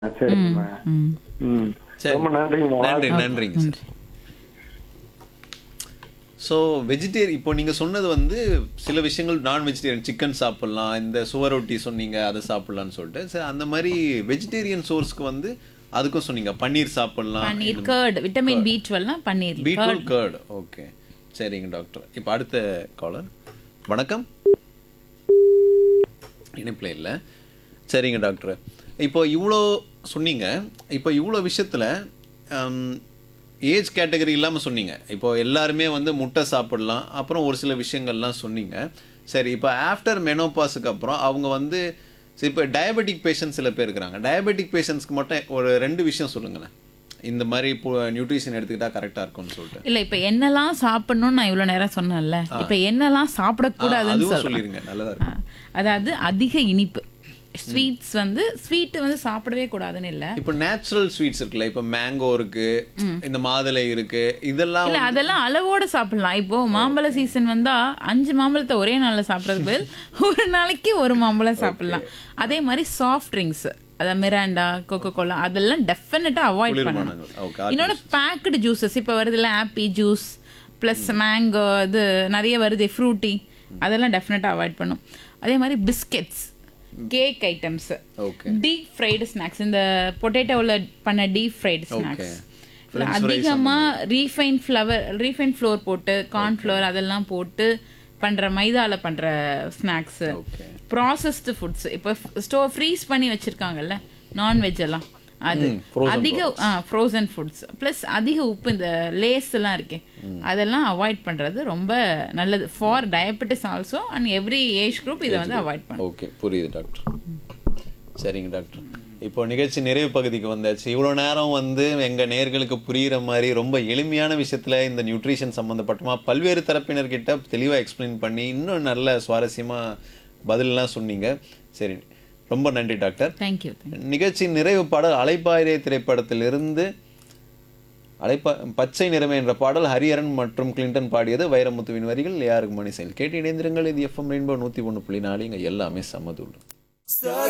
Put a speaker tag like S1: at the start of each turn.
S1: சரிங்கம்மா
S2: ம்
S1: ம்
S3: சரி.
S1: ரொம்ப நன்றிங்கம்மா
S3: நன்றி நன்றிங்க சார்
S2: நன்றி
S3: ஸோ வெஜிடேரியன் இப்போ நீங்கள் சொன்னது வந்து சில விஷயங்கள் நான் வெஜிடேரியன் சிக்கன் சாப்பிட்லாம் இந்த சுவரொட்டி சொன்னீங்க அதை சாப்பிட்லான்னு சொல்லிட்டு சரி அந்த மாதிரி வெஜிடேரியன் சோர்ஸ்க்கு வந்து அதுக்கும் சொன்னீங்க பன்னீர் சாப்பிட்லாம்
S2: பன்னீர் கர்ட் விட்டமின் பி டுவெல்னா பன்னீர்
S3: பீட்ரூட் கர்ட் ஓகே சரிங்க டாக்டர் இப்போ அடுத்த காலர் வணக்கம் இணைப்பில் இல்லை சரிங்க டாக்டர் இப்போ இவ்வளோ சொன்னீங்க இப்போ இவ்வளோ விஷயத்தில் ஏஜ் கேட்டகரி இல்லாமல் சொன்னீங்க இப்போ எல்லாருமே வந்து முட்டை சாப்பிடலாம் அப்புறம் ஒரு சில விஷயங்கள்லாம் சொன்னீங்க சரி இப்போ ஆஃப்டர் மெனோபாஸுக்கு அப்புறம் அவங்க வந்து சரி, இப்போ டயபெட்டிக் பேஷண்ட் சில பேர் இருக்கிறாங்க டயபெட்டிக் பேஷண்ட்ஸ்க்கு மட்டும் ஒரு ரெண்டு விஷயம் சொல்லுங்களேன் இந்த மாதிரி இப்போ நியூட்ரிஷன் எடுத்துக்கிட்டா கரெக்டாக இருக்கும்னு சொல்லிட்டு
S2: இல்ல இப்ப என்னெல்லாம் சாப்பிடணும்னு நான் இவ்வளவு நேரம் சொன்னேன்ல இப்ப என்னெல்லாம் சாப்பிடக்கூடாதுன்னு
S3: அதுவும்
S2: சொல்றேன்
S3: சொல்லிருங்க நல்லதா இருக்கும்
S2: ஆ, அதாவது அதிக இனிப்பு ஸ்வீட்ஸ் வந்து ஸ்வீட் வந்து சாப்பிடவே கூடாதுன்னு இல்ல
S3: இப்போ நேச்சுரல் ஸ்வீட்ஸ் இருக்குல்ல இப்போ மேங்கோ இருக்கு இந்த மாதுளை இருக்கு இதெல்லாம்
S2: இல்ல அதெல்லாம் அளவோட சாப்பிடலாம் இப்போ மாம்பழ சீசன் வந்தா அஞ்சு மாம்பழத்தை ஒரே நாள்ல சாப்பிடறது பதில் ஒரு நாளைக்கு ஒரு மாம்பழம் சாப்பிடலாம் அதே மாதிரி சாஃப்ட் ட்ரிங்க்ஸ் அதாவது மிராண்டா கோகோ கோலா அதெல்லாம் டெஃபினட்டா அவாய்ட் பண்ணணும்
S3: குளிர்பானங்கள் ஓகே
S2: இன்னொன்று பேக்கடு ஜூஸஸ் இப்போ வருதுல்ல ஆப்பி ஜூஸ் ப்ளஸ் மேங்கோ இது நிறைய வருது ஃப்ரூட்டி அதெல்லாம் டெஃபினட்டாக அவாய்ட் பண்ணும் அதே மாதிரி biscuits cake items
S3: okay
S2: deep fried snacks இந்த பொட்டேட்டோவில் பண்ண deep fried snacks
S3: French fries
S2: அதிகமாக ரீஃபைன் ஃப்ளவர் ரீஃபைன் ஃப்ளோர் போட்டு கார்ன் ஃப்ளோர் அதெல்லாம் போட்டு பண்ணுற மைதால பண்ணுற ஸ்நாக்ஸு
S3: ஓகே
S2: ப்ராசஸ்டு ஃபுட்ஸ் இப்போ ஸ்டோர் ஃப்ரீஸ் பண்ணி வச்சிருக்காங்கல்ல நான்வெஜ் எல்லாம் அது அதிக ஃப்ரோசன் ஃபுட்ஸ் ப்ளஸ் அதிக உப்பு இந்த லேஸ் எல்லாம் இருக்கே அதெல்லாம் அவாய்ட் பண்றது ரொம்ப நல்லது for diabetes also and every age group இதை வந்து அவாய்ட் பண்ணும்
S3: ஓகே புரியுது டாக்டர் சரிங்க டாக்டர் இப்போ நிகழ்ச்சி நிறைவு பகுதிக்கு வந்தாச்சு இவ்வளோ நேரம் வந்து எங்கள் நேர்களுக்கு புரிகிற மாதிரி ரொம்ப எளிமையான விஷயத்தில் இந்த நியூட்ரிஷன் சம்மந்தப்பட்டமா பல்வேறு தரப்பினர்கிட்ட தெளிவாக எக்ஸ்பிளைன் பண்ணி இன்னும் நல்ல சுவாரஸ்யமாக பதிலெலாம் சொன்னீங்க சரி ரொம்ப நன்றி டாக்டர்
S2: தேங்க்யூ
S3: நிகழ்ச்சி நிறைவு பாடல் அலைப்பாயிரே திரைப்படத்திலிருந்து அலைப்பா பச்சை நிறமே என்ற பாடல் ஹரிஹரன் மற்றும் கிளின்டன் பாடியது வைரமுத்துவின் வரிகள் யாருக்கு மணி செயல் கேட்டு இணைந்திருங்கள் இது எஃப்எம் ரெயின்போ நூற்றி ஒன்று புள்ளி நாலு இங்கே எல்லாமே சமதுள்ளு